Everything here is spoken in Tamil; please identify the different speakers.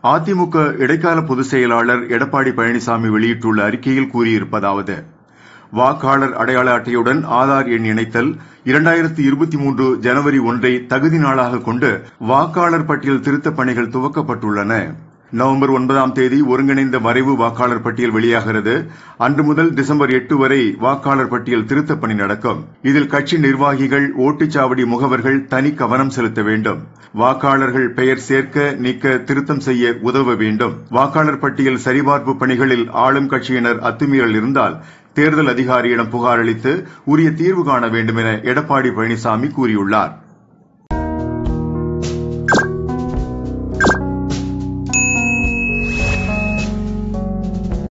Speaker 1: அதிமுக இடைக்கால பொதுச் செயலாளர் எடப்பாடி பழனிசாமி வெளியிட்டுள்ள அறிக்கையில் கூறியிருப்பதாவது வாக்காளர் அடையாள அட்டையுடன் ஆதார் எண் இணைத்தல் இரண்டாயிரத்தி இருபத்தி மூன்று ஜனவரி ஒன்றை தகுதி நாளாக கொண்டு வாக்காளர் பட்டியல் திருத்தப் பணிகள் துவக்கப்பட்டுள்ளன நவம்பர் ஒன்பதாம் தேதி ஒருங்கிணைந்த வரைவு வாக்காளர் பட்டியல் வெளியாகிறது அன்று முதல் டிசம்பர் எட்டு வரை வாக்காளர் பட்டியல் திருத்தப் பணி நடக்கும் இதில் கட்சி நிர்வாகிகள் ஓட்டுச்சாவடி முகவர்கள் தனி கவனம் செலுத்த வேண்டும் வாக்காளர்கள் பெயர் சேர்க்க நீக்க திருத்தம் செய்ய உதவ வேண்டும் வாக்காளர் பட்டியல் சரிபார்ப்பு பணிகளில் ஆளும் கட்சியினர் அத்துமீறல் இருந்தால் தேர்தல் அதிகாரியிடம் புகார் அளித்து உரிய தீர்வு காண வேண்டும் என எடப்பாடி பழனிசாமி கூறியுள்ளார்